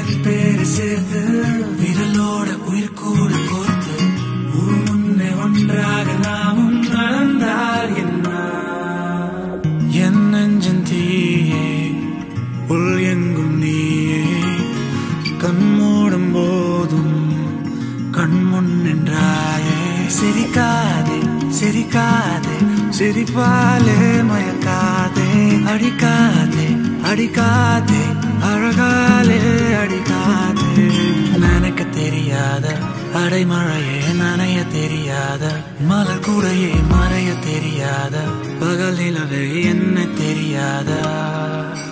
பேரு சேர்த்து விரலோட உயிர் கூட கோர்த்து ஊர் முன்னே ஒன்றாக நாமும் நடந்தால் என்ன என் நெஞ்சன் தீயே உள் எங்கும் நீயே கண் மூடும் போதும் கண் முன் நின்றாயே சிரிக்காதே சிரிக்காதே சிரிப்பாலே மயக்காதே அடிக்காதே அடிக்காதே அழகாலே அடிக்காதே நினைக்க தெரியாத அடைமழையே நனைய தெரியாத மலர் கூடையே மறைய தெரியாத பகல் நிலவே என்ன தெரியாதா